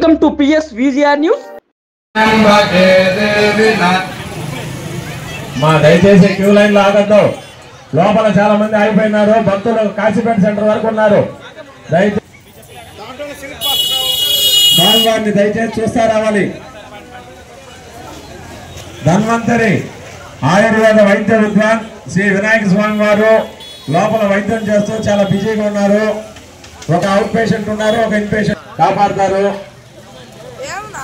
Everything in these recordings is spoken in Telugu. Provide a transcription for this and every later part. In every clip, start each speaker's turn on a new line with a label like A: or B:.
A: Welcome to P S V G R news
B: మా దయచేసి క్యూ లైన్ లో ఆగద్దు లోపల చాలా మంది ఆగిపోయినారు భక్తులు కాశీపేట సెంటర్ వరకు ఉన్నారు దయచేసి స్వామివారిని దయచేసి చూస్తా రావాలి ధన్వంతరి ఆయుర్వేద వైద్య విద్వాన్ శ్రీ వినాయక స్వామి వారు లోపల వైద్యం చేస్తూ చాలా బిజీగా ఉన్నారు ఒక అవుట్ పేషెంట్ ఉన్నారు ఒక ఇన్ పేషెంట్ కాపాడతారు
C: ఏమన్నా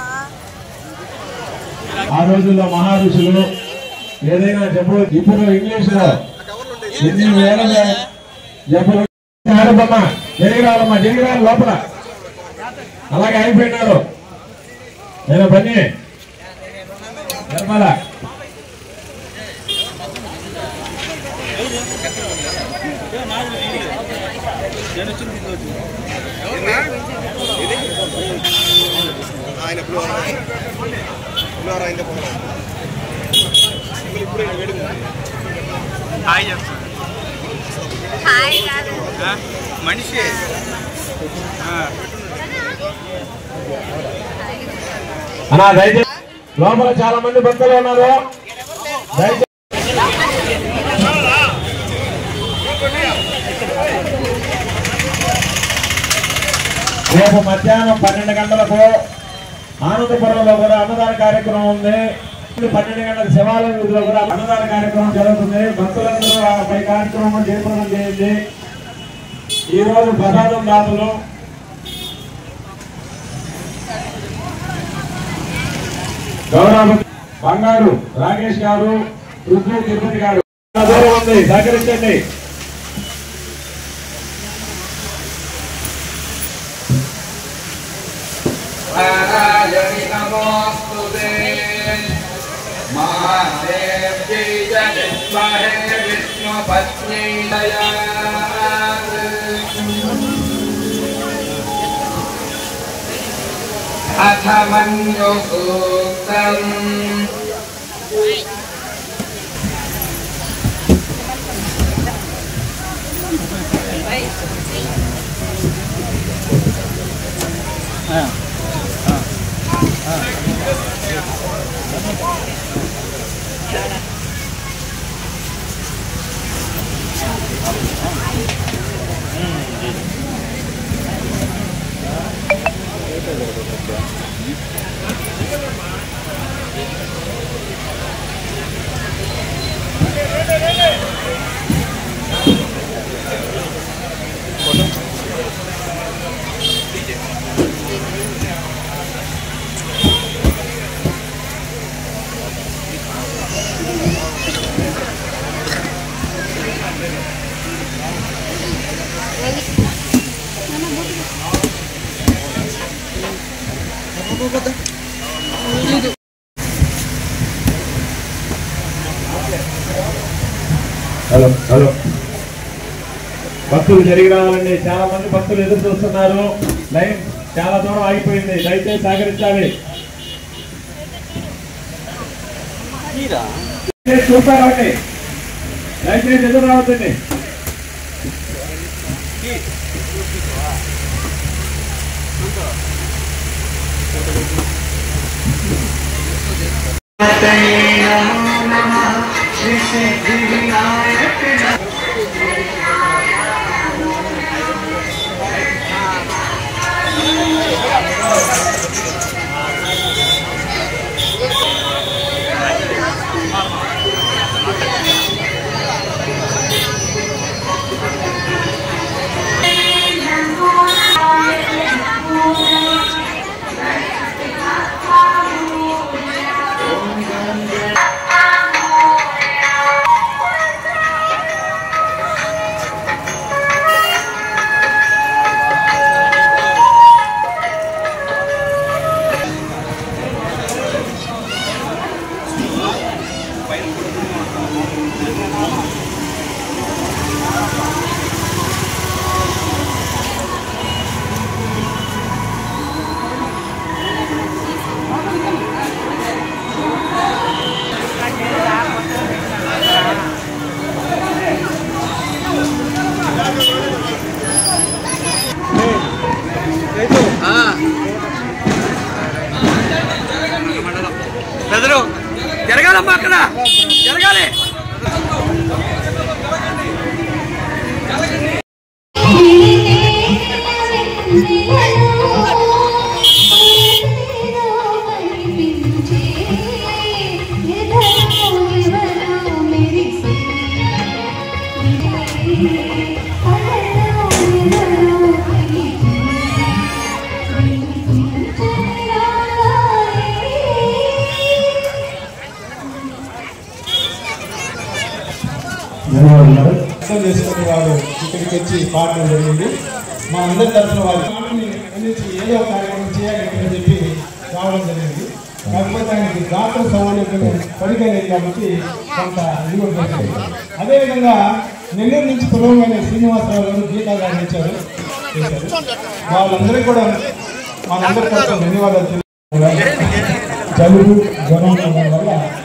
B: ఆ రోజుల్లో మహారుషులు ఏదైనా జబ్బు ఇప్పుడు ఇంగ్లీష్ లో ఎన్ని వేల జబ్బులు ఆడమ్మా జరిగి రావాలమ్మా జరిగి రావాలి లోపల అలాగే అయిపోయినారు నేను పని నిర్మల
C: హాయ్ కాదు
D: మనిషి
B: అన్నా దయచేసి లోపల చాలా మంది భక్తులు ఉన్నారు దయచేసి రేపు మధ్యాహ్నం పన్నెండు గంటలకు ఆనందపురంలో కూడా అన్నదాన కార్యక్రమం ఉంది పన్నెండు గంటల శివాలయం వీధిలో కూడా అన్నదాన కార్యక్రమం జరుగుతుంది భక్తులందరూ ఆ పై కార్యక్రమం జయప్రదం చేయండి ఈ రోజు ప్రసాదం దాతలు గౌరవ బంగారు రాకేష్ గారు రుద్రు తిరుపతి గారు చాలా దూరం ఉంది సహకరించండి
D: నారాయణి నమోస్తు మహాదేవ్యై చ విద్మహే విష్ణుపత్న్యై దయాత్ అథ మన్యు సూక్తం
B: హలో హలో భక్తులు జరిగి రావాలండి చాలా మంది భక్తులు ఎదురు చూస్తున్నారు లైన్ చాలా దూరం ఆగిపోయింది దయచేసి సహకరించాలి దయచేసి చూస్తారండి దయచేసి ఎదురు రావద్దండి ధన్యవాదాలు
A: అర్థం చేసుకుని వారు ఇక్కడికి వచ్చి పాడడం జరిగింది మా అందరి తరఫున వారి పాటని అందించి ఏదో ఒక కార్యక్రమం చేయాలని చెప్పి రావడం జరిగింది కాకపోతే ఆయనకి గాత్ర సౌలభ్యం సరిగా లేదు కాబట్టి కొంత ఇది కూడా జరిగింది. అదేవిధంగా నెల్లూరు నుంచి పురోగమైన శ్రీనివాసరావు గారు గీతా గారు ఇచ్చారు చేశారు వాళ్ళందరికీ కూడా మనందరి తరఫున ధన్యవాదాలు తెలియ
B: జలుబు జ్వరం ఉండడం వల్ల